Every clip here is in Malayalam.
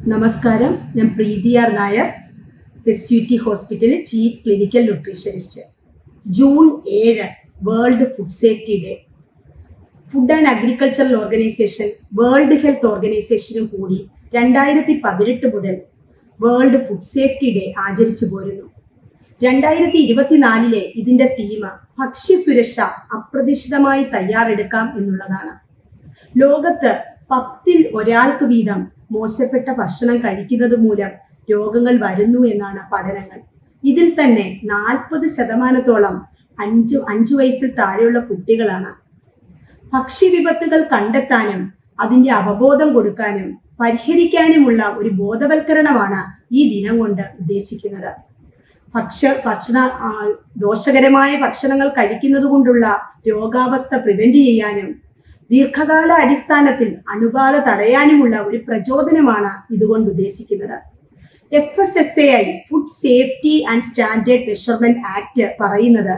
നമസ്കാരം ഞാൻ Preethi R Nair S U T ഹോസ്പിറ്റലിൽ ചീഫ് ക്ലിനിക്കൽ ന്യൂട്രീഷനിസ്റ്റ് ജൂൺ ഏഴ് world food safety day food and agricultural organisation world health ഓർഗനൈസേഷനും കൂടി രണ്ടായിരത്തി പതിനെട്ട് മുതൽ വേൾഡ് ഫുഡ് സേഫ്റ്റി ഡേ ആചരിച്ചു പോരുന്നു രണ്ടായിരത്തി ഇരുപത്തിനാലിലെ ഇതിന്റെ തീം ഭക്ഷ്യസുരക്ഷ അപ്രതീക്ഷിതമായി തയ്യാറെടുക്കാം എന്നുള്ളതാണ് ലോകത്ത് പത്തിൽ ഒരാൾക്ക് വീതം മോശപ്പെട്ട ഭക്ഷണം കഴിക്കുന്നത് മൂലം രോഗങ്ങൾ വരുന്നു എന്നാണ് പഠനങ്ങൾ ഇതിൽ തന്നെ നാൽപ്പത് ശതമാനത്തോളം അഞ്ചു അഞ്ചു വയസ്സിൽ താഴെയുള്ള കുട്ടികളാണ് ഭക്ഷ്യവിപത്തുകൾ കണ്ടെത്താനും അതിന്റെ അവബോധം കൊടുക്കാനും പരിഹരിക്കാനുമുള്ള ഒരു ബോധവൽക്കരണമാണ് ഈ ദിനം കൊണ്ട് ഉദ്ദേശിക്കുന്നത് ഭക്ഷ ഭക്ഷണ ആ, ദോഷകരമായ ഭക്ഷണങ്ങൾ കഴിക്കുന്നത് കൊണ്ടുള്ള രോഗാവസ്ഥ പ്രിവെന്റ് ചെയ്യാനും ദീർഘകാല അടിസ്ഥാനത്തിൽ അണുബാധ തടയാനുമുള്ള ഒരു പ്രചോദനമാണ് ഇതുകൊണ്ട് ഉദ്ദേശിക്കുന്നത് F S S A I food safety and standard measurement act പറയുന്നത്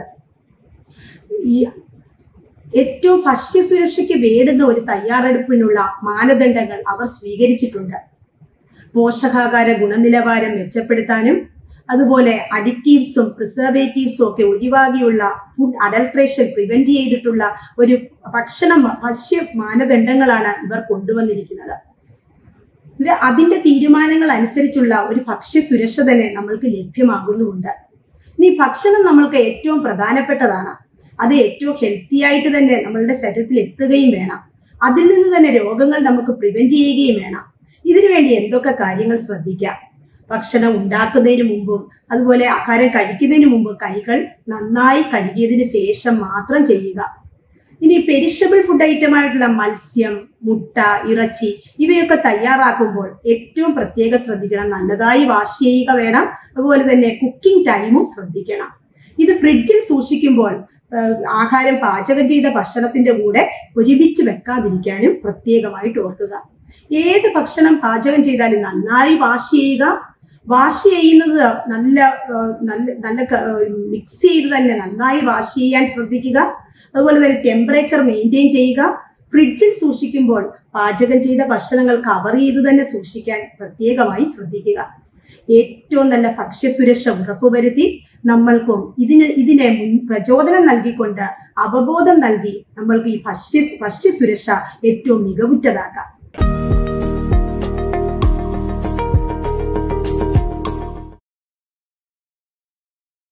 ഈ ഏറ്റവും ഭക്ഷ്യസുരക്ഷയ്ക്ക് വേണ്ടുന്ന ഒരു തയ്യാറെടുപ്പിനുള്ള മാനദണ്ഡങ്ങൾ അവർ സ്വീകരിച്ചിട്ടുണ്ട് പോഷകാഹാര ഗുണനിലവാരം മെച്ചപ്പെടുത്താനും അതുപോലെ അഡിക്റ്റീവ്സും പ്രിസർവേറ്റീവ്സും ഒക്കെ ഒഴിവാക്കിയുള്ള ഫുഡ് അഡൽട്രേഷൻ പ്രിവെന്റ് ചെയ്തിട്ടുള്ള ഒരു ഭക്ഷണ ഭക്ഷ്യ മാനദണ്ഡങ്ങളാണ് ഇവർ കൊണ്ടുവന്നിരിക്കുന്നത് ഇത് അതിന്റെ തീരുമാനങ്ങൾ അനുസരിച്ചുള്ള ഒരു ഭക്ഷ്യ സുരക്ഷ തന്നെ നമ്മൾക്ക് ലഭ്യമാകുന്നുമുണ്ട് ഇനി ഭക്ഷണം നമ്മൾക്ക് ഏറ്റവും പ്രധാനപ്പെട്ടതാണ് അത് ഏറ്റവും ഹെൽത്തി ആയിട്ട് തന്നെ നമ്മളുടെ ശരീരത്തിൽ എത്തുകയും വേണം അതിൽ നിന്ന് തന്നെ രോഗങ്ങൾ നമുക്ക് പ്രിവെന്റ് ചെയ്യുകയും വേണം ഇതിനു വേണ്ടി എന്തൊക്കെ കാര്യങ്ങൾ ശ്രദ്ധിക്കാം ഭക്ഷണം ഉണ്ടാക്കുന്നതിന് മുമ്പും അതുപോലെ ആഹാരം കഴിക്കുന്നതിന് മുമ്പ് കൈകൾ നന്നായി കഴുകിയതിന് ശേഷം മാത്രം ചെയ്യുക ഇനി പെരിഷബിൾ ഫുഡ് ഐറ്റം ആയിട്ടുള്ള മത്സ്യം മുട്ട ഇറച്ചി ഇവയൊക്കെ തയ്യാറാക്കുമ്പോൾ ഏറ്റവും പ്രത്യേകം ശ്രദ്ധിക്കണം നല്ലതായി വാഷ് ചെയ്യുക വേണം അതുപോലെ തന്നെ കുക്കിംഗ് ടൈമും ശ്രദ്ധിക്കണം ഇത് ഫ്രിഡ്ജിൽ സൂക്ഷിക്കുമ്പോൾ ആ, ആഹാരം പാചകം ചെയ്ത ഭക്ഷണത്തിന്റെ കൂടെ ഒരുമിച്ച് വെക്കാതിരിക്കാനും പ്രത്യേകമായിട്ട് ഓർക്കുക ഏത് ഭക്ഷണം പാചകം ചെയ്താലും നന്നായി വാഷ് ചെയ്യുക വാഷ് ചെയ്യുന്നത് നല്ല ആ, നല്ല നല്ല മിക്സ് ചെയ്ത് തന്നെ നന്നായി വാഷ് ചെയ്യാൻ ശ്രദ്ധിക്കുക അതുപോലെ തന്നെ ടെമ്പറേച്ചർ മെയിൻറ്റെയിൻ ചെയ്യുക ഫ്രിഡ്ജിൽ സൂക്ഷിക്കുമ്പോൾ പാചകം ചെയ്ത ഭക്ഷണങ്ങൾ കവർ ചെയ്ത് തന്നെ സൂക്ഷിക്കാൻ പ്രത്യേകമായി ശ്രദ്ധിക്കുക ഏറ്റവും നല്ല ഭക്ഷ്യസുരക്ഷ ഉറപ്പുവരുത്തി നമ്മൾക്കും ഇതിന് ഇതിനെ മുൻ പ്രചോദനം നൽകിക്കൊണ്ട് അവബോധം നൽകി നമ്മൾക്ക് ഈ ഭക്ഷ്യ ഭക്ഷ്യസുരക്ഷ ഏറ്റവും മികവുറ്റതാക്കാം